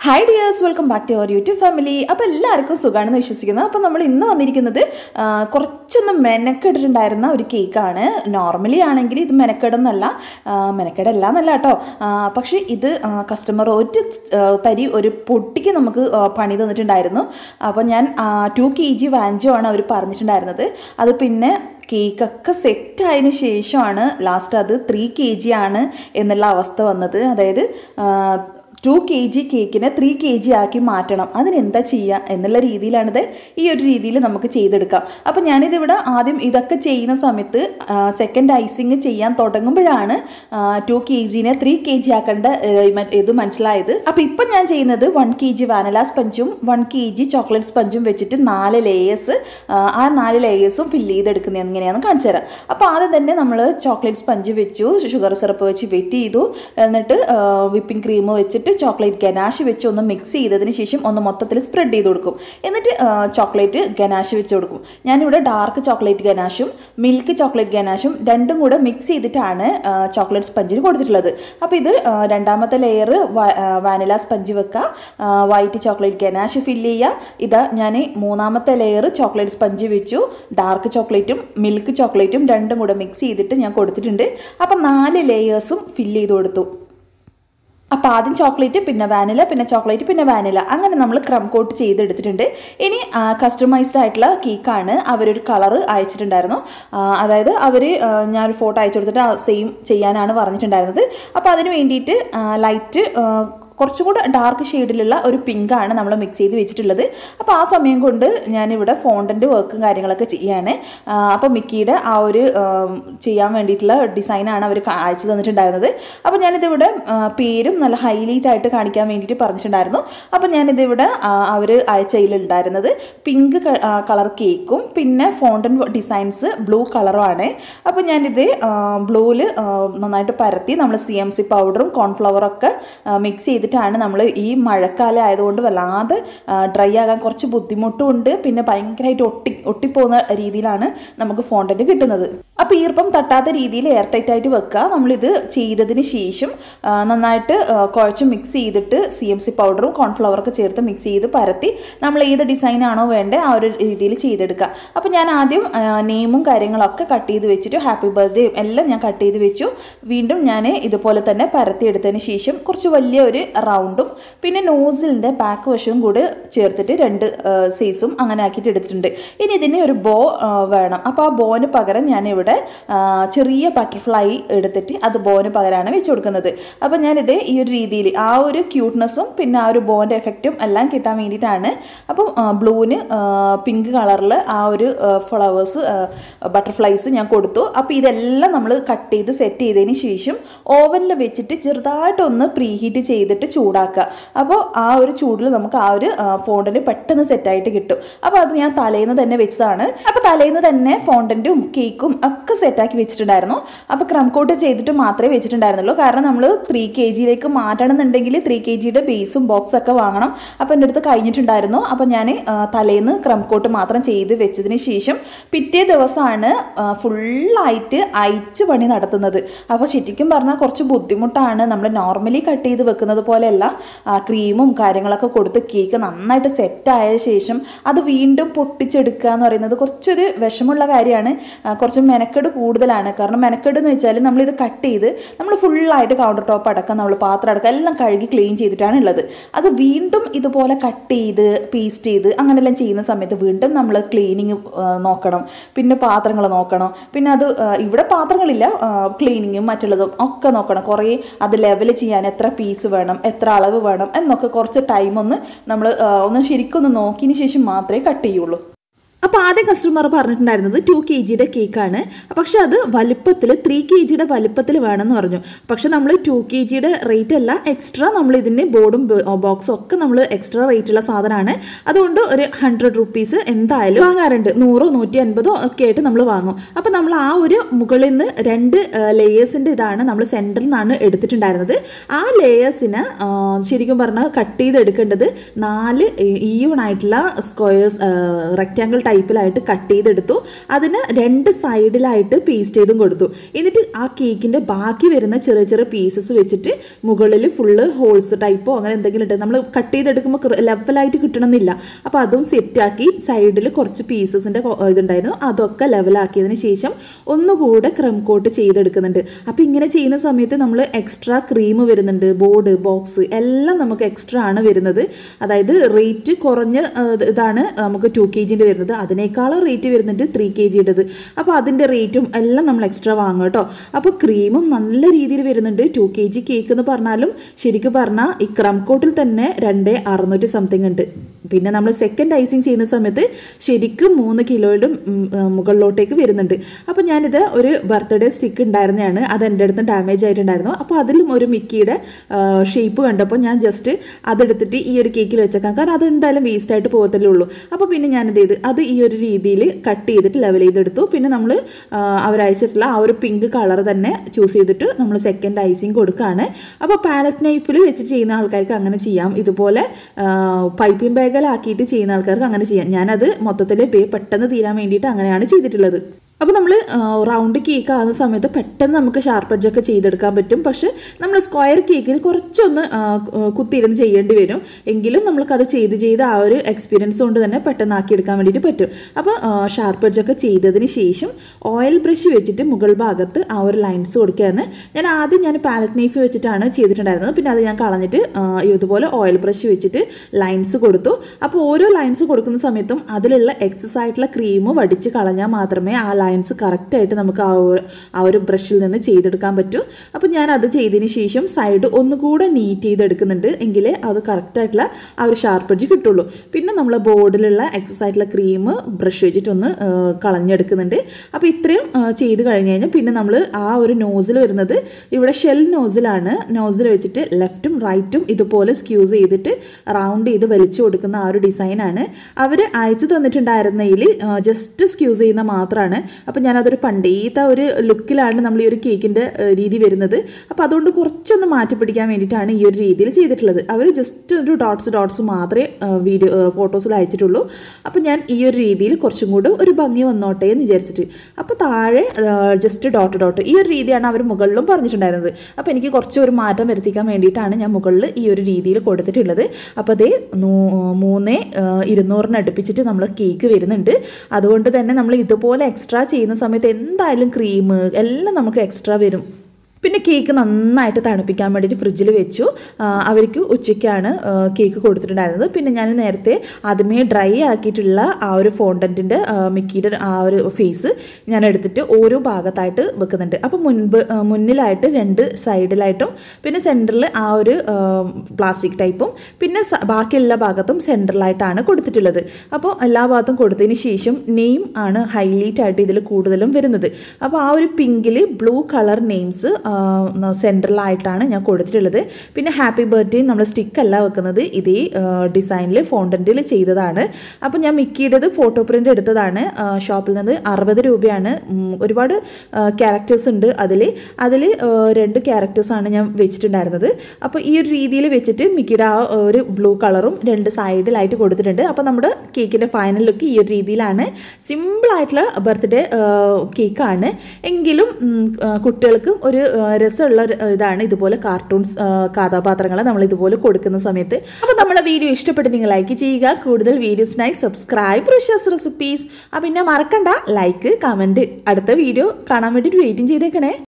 hi dears welcome back to our YouTube family അപ്പോൾ എല്ലാവർക്കും സുഖമാണെന്ന് വിശ്വസിക്കുന്നു അപ്പോൾ നമ്മൾ ഇന്ന് വന്നിരിക്കുന്നത് ആ, കുറച്ചൊന്ന് മെനക്കെട്ടിട്ടുണ്ടായിരുന്ന ഒരു കേക്കാണ് നോർമലി ആണെങ്കിൽ ഇത് മെനക്കെടൊന്നല്ല ആ, മെനക്കെടല്ല എന്നല്ല കേട്ടോ ആ, പക്ഷേ ഇത് കസ്റ്റമർ ഒരു ആ, തരി ഒരു പൊട്ടിക്ക് നമുക്ക് ആ, പണി തന്നിട്ടുണ്ടായിരുന്നു അപ്പോൾ ഞാൻ ടു കെ ജി വാഞ്ചോ ആണ് അവർ പറഞ്ഞിട്ടുണ്ടായിരുന്നത് അത് പിന്നെ കേക്കൊക്കെ സെറ്റ് ആയതിനു ശേഷമാണ് ലാസ്റ്റ് അത് ത്രീ കെ ജി ആണ് എന്നുള്ള അവസ്ഥ വന്നത് അതായത് ടു കെ ജി കേക്കിനെ ത്രീ കെ ജി ആക്കി മാറ്റണം അതിനെന്താ ചെയ്യുക എന്നുള്ള രീതിയിലാണിത് ഈ ഒരു രീതിയിൽ നമുക്ക് ചെയ്തെടുക്കാം അപ്പോൾ ഞാനിതിവിടെ ആദ്യം ഇതൊക്കെ ചെയ്യുന്ന സമയത്ത് സെക്കൻഡ് ഐസിങ് ചെയ്യാൻ തുടങ്ങുമ്പോഴാണ് ടു കെ ജിനെ ത്രീ കെ ജി ആക്കേണ്ട ഏഹ്, മ- ഇത് മനസ്സിലായത് അപ്പോൾ ഇപ്പം ഞാൻ ചെയ്യുന്നത് വൺ കെ ജി വാനില സ്പഞ്ചും വൺ കെ ജി ചോക്ലേറ്റ് സ്പഞ്ചും വെച്ചിട്ട് നാല് ലേയേഴ്സ് ആ നാല് ലേയേഴ്സും ഫില്ല് ചെയ്തെടുക്കുന്നത് എങ്ങനെയാണെന്ന് കാണിച്ചു തരാം അപ്പോൾ ആദ്യം തന്നെ നമ്മൾ ചോക്ലേറ്റ് സ്പഞ്ച് വെച്ചു ഷുഗർ സിറപ്പ് വെച്ച് വെറ്റ് ചെയ്തു എന്നിട്ട് വിപ്പിംഗ് ക്രീം വെച്ചിട്ട് ചോക്ലേറ്റ് ഗനാഷ് വെച്ച് ഒന്ന് മിക്സ് ചെയ്തതിന് ശേഷം ഒന്ന് മൊത്തത്തിൽ സ്പ്രെഡ് ചെയ്ത് കൊടുക്കും എന്നിട്ട് ചോക്ലേറ്റ് ഗനാഷ് വെച്ച് കൊടുക്കും ഞാനിവിടെ ഡാർക്ക് ചോക്ലേറ്റ് ഗനാഷും മിൽക്ക് ചോക്ലേറ്റ് ഗനാഷും രണ്ടും കൂടെ മിക്സ് ചെയ്തിട്ടാണ് ചോക്ലേറ്റ് സ്പഞ്ചിന് കൊടുത്തിട്ടുള്ളത് അപ്പോൾ ഇത് ആ, രണ്ടാമത്തെ ലെയർ വാനില സ്പഞ്ച് വെക്കുക വൈറ്റ് ചോക്ലേറ്റ് ഗനാഷ് ഫില്ല് ചെയ്യുക ഇത് ഞാൻ മൂന്നാമത്തെ ലെയർ ചോക്ലേറ്റ് സ്പഞ്ച് വെച്ചു ഡാർക്ക് ചോക്ലേറ്റും മിൽക്ക് ചോക്ലേറ്റും രണ്ടും കൂടെ മിക്സ് ചെയ്തിട്ട് ഞാൻ കൊടുത്തിട്ടുണ്ട് അപ്പം നാല് ലെയേഴ്സും ഫില്ല് ചെയ്ത് കൊടുത്തു അപ്പോൾ ആദ്യം ചോക്ലേറ്റ് പിന്നെ വാനില പിന്നെ ചോക്ലേറ്റ് പിന്നെ വാനില അങ്ങനെ നമ്മൾ ക്രം കോട്ട് ചെയ്തെടുത്തിട്ടുണ്ട് ഇനി കസ്റ്റമൈസ്ഡ് ആയിട്ടുള്ള കേക്കാണ് അവരൊരു കളറ് അയച്ചിട്ടുണ്ടായിരുന്നു ആ, അതായത് അവർ ഞാനൊരു ഫോട്ടോ അയച്ചു കൊടുത്തിട്ട് സെയിം ചെയ്യാനാണ് പറഞ്ഞിട്ടുണ്ടായിരുന്നത് അപ്പോൾ അതിന് വേണ്ടിയിട്ട് ലൈറ്റ് കുറച്ചുകൂടെ ഡാർക്ക് ഷെയ്ഡിലുള്ള ഒരു പിങ്കാണ് നമ്മൾ മിക്സ് ചെയ്ത് വെച്ചിട്ടുള്ളത് അപ്പോൾ ആ സമയം കൊണ്ട് ഞാനിവിടെ ഫോണ്ടൻ്റ് വർക്കും കാര്യങ്ങളൊക്കെ ചെയ്യാണ് അപ്പോൾ മിക്കിയുടെ ആ ഒരു ആം, ചെയ്യാൻ വേണ്ടിയിട്ടുള്ള ഡിസൈനാണ് അവർ അയച്ചു തന്നിട്ടുണ്ടായിരുന്നത് അപ്പോൾ ഞാനിതിവിടെ ആ, പേരും നല്ല ഹൈലൈറ്റ് ആയിട്ട് കാണിക്കാൻ വേണ്ടിയിട്ട് പറഞ്ഞിട്ടുണ്ടായിരുന്നു അപ്പോൾ ഞാനിതിവിടെ അവർ അയച്ചതിലുണ്ടായിരുന്നത് പിങ്ക് കളർ കേക്കും പിന്നെ ഫോണ്ടൻ ഡിസൈൻസ് ബ്ലൂ കളറുമാണ് അപ്പോൾ ഞാനിത് ബ്ലൂവിൽ നന്നായിട്ട് പരത്തി നമ്മൾ സി എം സി പൗഡറും കോൺഫ്ലവറും ഒക്കെ മിക്സ് ചെയ്തിട്ടാണ് നമ്മൾ ഈ മഴക്കാലം ആയതുകൊണ്ട് വല്ലാതെ ഡ്രൈ ആകാൻ കുറച്ച് ബുദ്ധിമുട്ടും ഉണ്ട് പിന്നെ ഭയങ്കരമായിട്ട് ഒട്ടി ഒട്ടിപ്പോകുന്ന രീതിയിലാണ് നമുക്ക് ഫോണ്ടൻറ്റ് കിട്ടുന്നത് അപ്പോൾ ഈർപ്പം തട്ടാത്ത രീതിയിൽ എയർ ടൈറ്റ് ആയിട്ട് വെക്കുക നമ്മളിത് ചെയ്തതിന് ശേഷം ആ, നന്നായിട്ട് ആ, കുഴച്ച് മിക്സ് ചെയ്തിട്ട് സി എം സി പൗഡറും കോൺഫ്ലവറൊക്കെ ചേർത്ത് മിക്സ് ചെയ്ത് പരത്തി നമ്മൾ ഏത് ഡിസൈനാണോ വേണ്ടത് ആ ഒരു രീതിയിൽ ചെയ്തെടുക്കുക അപ്പോൾ ഞാൻ ആദ്യം നെയിമും കാര്യങ്ങളൊക്കെ കട്ട് ചെയ്ത് വെച്ചിട്ട് ഹാപ്പി ബർത്ത്ഡേയും എല്ലാം ഞാൻ കട്ട് ചെയ്ത് വെച്ചു വീണ്ടും ഞാൻ ഇതുപോലെ തന്നെ പരത്തി എടുത്തതിന് ശേഷം കുറച്ച് വലിയ ഒരു റൗണ്ടും പിന്നെ നോസിലിൻ്റെ ബാക്ക് വശവും കൂടി ചേർത്തിട്ട് രണ്ട് സൈസും അങ്ങനെ ആക്കിയിട്ട് എടുത്തിട്ടുണ്ട് ഇനി ഇതിന് ഒരു ബോ വേണം അപ്പോൾ ആ ബോന് പകരം ഞാനിവിടെ ആ, ചെറിയ ബട്ടർഫ്ലൈ എടുത്തിട്ട് അത് ബോന് പകരമാണ് വെച്ച് കൊടുക്കുന്നത് അപ്പോൾ ഞാനിത് ഈ ഒരു രീതിയിൽ ആ ഒരു ക്യൂട്ട്നെസ്സും പിന്നെ ആ ഒരു ബോൻ്റെ എഫക്റ്റും എല്ലാം കിട്ടാൻ വേണ്ടിയിട്ടാണ് അപ്പം ബ്ലൂവിന് പിങ്ക് കളറിൽ ആ ഒരു ഫ്ലവേഴ്സ് ബട്ടർഫ്ലൈസ് ഞാൻ കൊടുത്തു അപ്പോൾ ഇതെല്ലാം നമ്മൾ കട്ട് ചെയ്ത് സെറ്റ് ചെയ്തതിന് ശേഷം ഓവനിൽ വെച്ചിട്ട് ചെറുതായിട്ടൊന്ന് പ്രീ ഹീറ്റ് ചെയ്തിട്ട് ചൂടാക്കുക അപ്പോൾ ആ ഒരു ചൂടിൽ നമുക്ക് ആ ഒരു ഫോണ്ടൻറ്റ് പെട്ടെന്ന് സെറ്റായിട്ട് കിട്ടും അപ്പോൾ അത് ഞാൻ തലേന്ന് തന്നെ വെച്ചതാണ് അപ്പോൾ തലേന്ന് തന്നെ ഫോണ്ടൻറ്റും കേക്കും ഒക്കെ സെറ്റാക്കി വെച്ചിട്ടുണ്ടായിരുന്നു അപ്പോൾ ക്രം കോട്ട് ചെയ്തിട്ട് മാത്രമേ വെച്ചിട്ടുണ്ടായിരുന്നുള്ളൂ കാരണം നമ്മൾ ത്രീ കെ ജിയിലേക്ക് മാറ്റണം എന്നുണ്ടെങ്കിൽ ത്രീ കെ ജിയുടെ ബേസും ബോക്സ് ഒക്കെ വാങ്ങണം അപ്പോൾ എൻ്റെ അടുത്ത് കഴിഞ്ഞിട്ടുണ്ടായിരുന്നു അപ്പോൾ ഞാൻ തലേന്ന് ക്രം കോട്ട് മാത്രം ചെയ്ത് വെച്ചതിന് ശേഷം പിറ്റേ ദിവസമാണ് ഫുള്ളായിട്ട് അയച്ച് പണി നടത്തുന്നത് അപ്പോൾ ശരിക്കും പറഞ്ഞാൽ കുറച്ച് ബുദ്ധിമുട്ടാണ് നമ്മൾ നോർമലി കട്ട് ചെയ്ത് വെക്കുന്നത് പോലെയല്ല ആ, ക്രീമും കാര്യങ്ങളൊക്കെ കൊടുത്ത് കേക്ക് നന്നായിട്ട് സെറ്റായ ശേഷം അത് വീണ്ടും പൊട്ടിച്ചെടുക്കുക എന്ന് പറയുന്നത് കുറച്ചൊരു വിഷമമുള്ള കാര്യമാണ് ആ, കുറച്ച് മെനക്കെട് കൂടുതലാണ് കാരണം മെനക്കെട് എന്ന് വെച്ചാൽ നമ്മളിത് കട്ട് ചെയ്ത് നമ്മൾ ഫുള്ളായിട്ട് കൗണ്ടർ ടോപ്പ് അടക്കം നമ്മൾ പാത്രം അടക്കം എല്ലാം കഴുകി ക്ലീൻ ചെയ്തിട്ടാണ് ഉള്ളത് അത് വീണ്ടും ഇതുപോലെ കട്ട് ചെയ്ത് പേസ്റ്റ് ചെയ്ത് അങ്ങനെല്ലാം ചെയ്യുന്ന സമയത്ത് വീണ്ടും നമ്മൾ ക്ലീനിങ് നോക്കണം പിന്നെ പാത്രങ്ങൾ നോക്കണം പിന്നെ അത് ആ, ഇവിടെ പാത്രങ്ങളില്ല ക്ലീനിങ്ങും മറ്റുള്ളതും ഒക്കെ നോക്കണം കുറേ അത് ലെവൽ ചെയ്യാൻ എത്ര പീസ് വേണം എത്ര അളവ് വേണം എന്നൊക്കെ കുറച്ച് ടൈം ഒന്ന് നമ്മൾ ഒന്ന് ശരിക്കൊന്ന് നോക്കിയതിന് ശേഷം മാത്രമേ കട്ട് ചെയ്യുള്ളൂ അപ്പോൾ ആദ്യം കസ്റ്റമർ പറഞ്ഞിട്ടുണ്ടായിരുന്നത് ടു കെ ജിയുടെ കേക്കാണ് പക്ഷെ അത് വലുപ്പത്തിൽ ത്രീ കെ ജിയുടെ വലുപ്പത്തിൽ വേണമെന്ന് പറഞ്ഞു പക്ഷെ നമ്മൾ ടു കെ ജിയുടെ റേറ്റ് അല്ല എക്സ്ട്രാ നമ്മൾ ഇതിൻ്റെ ബോർഡും ബോക്സും ഒക്കെ നമ്മൾ എക്സ്ട്രാ റേറ്റുള്ള സാധനമാണ് അതുകൊണ്ട് ഒരു ഹൺഡ്രഡ് റുപ്പീസ് എന്തായാലും വാങ്ങാറുണ്ട് നൂറോ നൂറ്റി അൻപതോ ഒക്കെ ആയിട്ട് നമ്മൾ വാങ്ങും അപ്പോൾ നമ്മൾ ആ ഒരു മുകളിൽ നിന്ന് രണ്ട് ലെയേഴ്സിൻ്റെ ഇതാണ് നമ്മൾ സെൻറ്ററിൽ നിന്നാണ് എടുത്തിട്ടുണ്ടായിരുന്നത് ആ ലെയേഴ്സിന് ശരിക്കും പറഞ്ഞാൽ കട്ട് ചെയ്ത് എടുക്കേണ്ടത് നാല് ഈവൺ ആയിട്ടുള്ള സ്ക്വയേഴ്സ് റെക്റ്റാങ്കിൾ ടൈപ്പ് ടൈപ്പിലായിട്ട് കട്ട് ചെയ്തെടുത്തു അതിന് രണ്ട് സൈഡിലായിട്ട് പേസ്റ്റ് ചെയ്തും കൊടുത്തു എന്നിട്ട് ആ കേക്കിൻ്റെ ബാക്കി വരുന്ന ചെറിയ ചെറിയ പീസസ് വെച്ചിട്ട് മുകളിൽ ഫുള്ള് ഹോൾസ് ടൈപ്പോ അങ്ങനെ എന്തെങ്കിലും ഇട്ട് നമ്മൾ കട്ട് ചെയ്തെടുക്കുമ്പോൾ ലെവലായിട്ട് കിട്ടണമെന്നില്ല അപ്പോൾ അതും സെറ്റാക്കി സൈഡിൽ കുറച്ച് പീസസിൻ്റെ ഇതുണ്ടായിരുന്നു അതൊക്കെ ലെവലാക്കിയതിന് ശേഷം ഒന്നുകൂടെ ക്രം കോട്ട് ചെയ്തെടുക്കുന്നുണ്ട് അപ്പോൾ ഇങ്ങനെ ചെയ്യുന്ന സമയത്ത് നമ്മൾ എക്സ്ട്രാ ക്രീം വരുന്നുണ്ട് ബോർഡ് ബോക്സ് എല്ലാം നമുക്ക് എക്സ്ട്രാ ആണ് വരുന്നത് അതായത് റേറ്റ് കുറഞ്ഞ ആ, ഇതാണ് നമുക്ക് ടു കെ ജിൻ്റെ വരുന്നത് അതിനേക്കാളും റേറ്റ് വരുന്നുണ്ട് ത്രീ കെ ജിയുടേത് അപ്പോൾ അതിൻ്റെ റേറ്റും എല്ലാം നമ്മൾ എക്സ്ട്രാ വാങ്ങും കേട്ടോ അപ്പോൾ ക്രീമും നല്ല രീതിയിൽ വരുന്നുണ്ട് ടു കെ ജി കേക്ക് എന്ന് പറഞ്ഞാലും ശരിക്കും പറഞ്ഞാൽ ഈ ക്രം കോട്ടിൽ തന്നെ രണ്ട് അറുന്നൂറ്റി സംതിങ് ഉണ്ട് പിന്നെ നമ്മൾ സെക്കൻഡ് ഐസിങ് ചെയ്യുന്ന സമയത്ത് ശരിക്കും മൂന്ന് കിലോയിലും ഉം, ആ, മുകളിലോട്ടേക്ക് വരുന്നുണ്ട് അപ്പോൾ ഞാനിത് ഒരു ബർത്ത്ഡേ സ്റ്റിക്ക് ഉണ്ടായിരുന്നതാണ് അത് എൻ്റെ അടുത്ത് ഡാമേജ് ആയിട്ടുണ്ടായിരുന്നു അപ്പോൾ അതിലും ഒരു മിക്കിയുടെ ഷേപ്പ് കണ്ടപ്പോൾ ഞാൻ ജസ്റ്റ് അതെടുത്തിട്ട് ഈ ഒരു കേക്കിൽ വെച്ചേക്കാം കാരണം അത് എന്തായാലും വേസ്റ്റ് ആയിട്ട് പോകത്തല്ലേ ഉള്ളൂ അപ്പോൾ പിന്നെ ഞാനെന്ത് ചെയ്ത് അത് ഈ ഒരു രീതിയിൽ കട്ട് ചെയ്തിട്ട് ലെവൽ ചെയ്തെടുത്തു പിന്നെ നമ്മൾ അവരയച്ചിട്ടുള്ള ആ ഒരു പിങ്ക് കളർ തന്നെ ചൂസ് ചെയ്തിട്ട് നമ്മൾ സെക്കൻഡ് ഐസിങ് കൊടുക്കുകയാണ് അപ്പോൾ പാലറ്റ് നൈഫിൽ വെച്ച് ചെയ്യുന്ന ആൾക്കാർക്ക് അങ്ങനെ ചെയ്യാം ഇതുപോലെ പൈപ്പിംഗ് ബാഗിലാക്കിയിട്ട് ചെയ്യുന്ന ആൾക്കാർക്ക് അങ്ങനെ ചെയ്യാം ഞാനത് മൊത്തത്തിൽ പേ പെട്ടെന്ന് തീരാൻ വേണ്ടിയിട്ട് അങ്ങനെയാണ് ചെയ്തിട്ടുള്ളത് അപ്പോൾ നമ്മൾ റൗണ്ട് കേക്ക് ആകുന്ന സമയത്ത് പെട്ടെന്ന് നമുക്ക് ഷാർപ്പ് എഡ്ജൊക്കെ ചെയ്തെടുക്കാൻ പറ്റും പക്ഷെ നമ്മൾ സ്ക്വയർ കേക്കിന് കുറച്ചൊന്ന് ആ, കുത്തിയിരുന്ന് ചെയ്യേണ്ടി വരും എങ്കിലും നമ്മൾക്കത് ചെയ്ത് ചെയ്ത് ആ ഒരു എക്സ്പീരിയൻസ് കൊണ്ട് തന്നെ പെട്ടെന്ന് ആക്കിയെടുക്കാൻ വേണ്ടിയിട്ട് പറ്റും അപ്പോൾ ഷാർപ്പ് എഡ്ജൊക്കെ ചെയ്തതിന് ശേഷം ഓയിൽ ബ്രഷ് വെച്ചിട്ട് മുകൾ ഭാഗത്ത് ആ ഒരു ലൈൻസ് കൊടുക്കുകയെന്ന് ഞാൻ ആദ്യം ഞാൻ പാലറ്റ് നൈഫ് വെച്ചിട്ടാണ് ചെയ്തിട്ടുണ്ടായിരുന്നത് പിന്നെ അത് ഞാൻ കളഞ്ഞിട്ട് ആ, ഇതുപോലെ ഓയിൽ ബ്രഷ് വെച്ചിട്ട് ലൈൻസ് കൊടുത്തു അപ്പോൾ ഓരോ ലൈൻസ് കൊടുക്കുന്ന സമയത്തും അതിലുള്ള എക്സസ് ആയിട്ടുള്ള ക്രീം വടിച്ച് കളഞ്ഞാൽ മാത്രമേ ആ ലൈൻസ് കറക്റ്റായിട്ട് നമുക്ക് ആ ഒരു ആ ഒരു ബ്രഷിൽ നിന്ന് ചെയ്തെടുക്കാൻ പറ്റൂ അപ്പോൾ ഞാൻ അത് ചെയ്തതിന് ശേഷം സൈഡ് ഒന്നുകൂടെ നീറ്റ് ചെയ്തെടുക്കുന്നുണ്ട് എങ്കിലേ അത് കറക്റ്റായിട്ടുള്ള ആ ഒരു ഷാർപ്പ് എഡ്ജ് കിട്ടുള്ളൂ പിന്നെ നമ്മൾ ബോർഡിലുള്ള എക്സസ് ആയിട്ടുള്ള ക്രീം ബ്രഷ് വെച്ചിട്ടൊന്ന് ആ, കളഞ്ഞെടുക്കുന്നുണ്ട് അപ്പോൾ ഇത്രയും ആ, ചെയ്ത് കഴിഞ്ഞ് കഴിഞ്ഞാൽ പിന്നെ നമ്മൾ ആ ഒരു നോസിൽ വരുന്നത് ഇവിടെ ഷെൽ നോസിലാണ് നോസിൽ വെച്ചിട്ട് ലെഫ്റ്റും റൈറ്റും ഇതുപോലെ സ്ക്യൂസ് ചെയ്തിട്ട് റൗണ്ട് ചെയ്ത് വലിച്ചു കൊടുക്കുന്ന ആ ഒരു ഡിസൈനാണ് അവർ അയച്ചു തന്നിട്ടുണ്ടായിരുന്നതിൽ ജസ്റ്റ് സ്ക്യൂസ് ചെയ്യുന്ന മാത്രമാണ് അപ്പോൾ ഞാനതൊരു പണ്ടേത്തെ ഒരു ലുക്കിലാണ് നമ്മൾ ഈ ഒരു കേക്കിൻ്റെ രീതി വരുന്നത് അപ്പോൾ അതുകൊണ്ട് കുറച്ചൊന്ന് മാറ്റി പിടിക്കാൻ വേണ്ടിയിട്ടാണ് ഈ ഒരു രീതിയിൽ ചെയ്തിട്ടുള്ളത് അവർ ജസ്റ്റ് ഒരു ഡോട്ട്സ് ഡോട്ട്സ് മാത്രമേ വീഡിയോ ഫോട്ടോസിൽ അയച്ചിട്ടുള്ളൂ അപ്പോൾ ഞാൻ ഈ ഒരു രീതിയിൽ കുറച്ചും കൂടി ഒരു ഭംഗി വന്നോട്ടെ എന്ന് വിചാരിച്ചിട്ട് അപ്പോൾ താഴെ ജസ്റ്റ് ഡോട്ട് ഡോട്ട് ഈ ഒരു രീതിയാണ് അവർ മുകളിലും പറഞ്ഞിട്ടുണ്ടായിരുന്നത് അപ്പോൾ എനിക്ക് കുറച്ച് ഒരു മാറ്റം വരുത്തിക്കാൻ വേണ്ടിയിട്ടാണ് ഞാൻ മുകളിൽ ഈ ഒരു രീതിയിൽ കൊടുത്തിട്ടുള്ളത് അപ്പോൾ അതേ മൂന്ന് ഇരുന്നൂറിന് അടുപ്പിച്ചിട്ട് നമ്മൾ കേക്ക് വരുന്നുണ്ട് അതുകൊണ്ട് തന്നെ നമ്മൾ ഇതുപോലെ എക്സ്ട്രാ ചെയ്യുന്ന സമയത്ത് എന്തായാലും ക്രീം എല്ലാം നമുക്ക് എക്സ്ട്രാ വരും പിന്നെ കേക്ക് നന്നായിട്ട് തണുപ്പിക്കാൻ വേണ്ടിയിട്ട് ഫ്രിഡ്ജിൽ വെച്ചു ആ, അവർക്ക് ഉച്ചയ്ക്കാണ് ആ, കേക്ക് കൊടുത്തിട്ടുണ്ടായിരുന്നത് പിന്നെ ഞാൻ നേരത്തെ ആദ്യമേ ഡ്രൈ ആക്കിയിട്ടുള്ള ആ ഒരു ഫോണ്ടൻറ്റിൻ്റെ മിക്കിയുടെ ആ ഒരു ഫേസ് ഞാൻ എടുത്തിട്ട് ഓരോ ഭാഗത്തായിട്ട് വെക്കുന്നുണ്ട് അപ്പോൾ മുൻപ് ആ, മുന്നിലായിട്ട് രണ്ട് സൈഡിലായിട്ടും പിന്നെ സെൻറ്ററിൽ ആ ഒരു പ്ലാസ്റ്റിക് ടൈപ്പും പിന്നെ സ- ബാക്കി എല്ലാ ഭാഗത്തും സെൻറ്ററിലായിട്ടാണ് കൊടുത്തിട്ടുള്ളത് അപ്പോൾ എല്ലാ ഭാഗത്തും കൊടുത്തതിന് ശേഷം നെയിം ആണ് ഹൈലൈറ്റ് ആയിട്ട് ഇതിൽ കൂടുതലും വരുന്നത് അപ്പോൾ ആ ഒരു പിങ്കിൽ ബ്ലൂ കളർ നെയിംസ് സെൻട്രലായിട്ടാണ് ഞാൻ കൊടുത്തിട്ടുള്ളത് പിന്നെ ഹാപ്പി ബർത്ത്ഡേ നമ്മൾ സ്റ്റിക്കല്ല വെക്കുന്നത് ഇതേ ഡിസൈനിൽ ഫോണ്ടൻറ്റിൽ ചെയ്തതാണ് അപ്പോൾ ഞാൻ മിക്കിയുടേത് ഫോട്ടോ പ്രിൻ്റ് എടുത്തതാണ് ആ, ഷോപ്പിൽ നിന്ന് അറുപത് രൂപയാണ് ഉം, ഒരുപാട് ക്യാരക്ടേഴ്സ് ഉണ്ട് അതിൽ അതിൽ രണ്ട് ക്യാരക്ടേഴ്സാണ് ഞാൻ വെച്ചിട്ടുണ്ടായിരുന്നത് അപ്പോൾ ഈ ഒരു രീതിയിൽ വെച്ചിട്ട് മിക്കിയുടെ ആ ഒരു ബ്ലൂ കളറും രണ്ട് സൈഡിലായിട്ട് കൊടുത്തിട്ടുണ്ട് അപ്പോൾ നമ്മുടെ കേക്കിൻ്റെ ഫൈനൽ ലുക്ക് ഈ ഒരു രീതിയിലാണ് സിമ്പിളായിട്ടുള്ള ബർത്ത്ഡേ കേക്കാണ് എങ്കിലും ഉം, ആ, കുട്ടികൾക്കും ഒരു ആ, രസമുള്ള ഒരു ഇതാണ് ഇതുപോലെ കാർട്ടൂൺസ് കഥാപാത്രങ്ങൾ നമ്മൾ ഇതുപോലെ കൊടുക്കുന്ന സമയത്ത് അപ്പോൾ നമ്മളെ വീഡിയോ ഇഷ്ടപ്പെട്ട് നിങ്ങൾ ലൈക്ക് ചെയ്യുക കൂടുതൽ വീഡിയോസിനായി സബ്സ്ക്രൈബ് റിഷസ് റെസിപ്പീസ് ആ പിന്നെ മറക്കണ്ട ലൈക്ക് കമൻറ്റ് അടുത്ത വീഡിയോ കാണാൻ വേണ്ടിയിട്ട് വെയിറ്റിംഗ് ചെയ്തേക്കണേ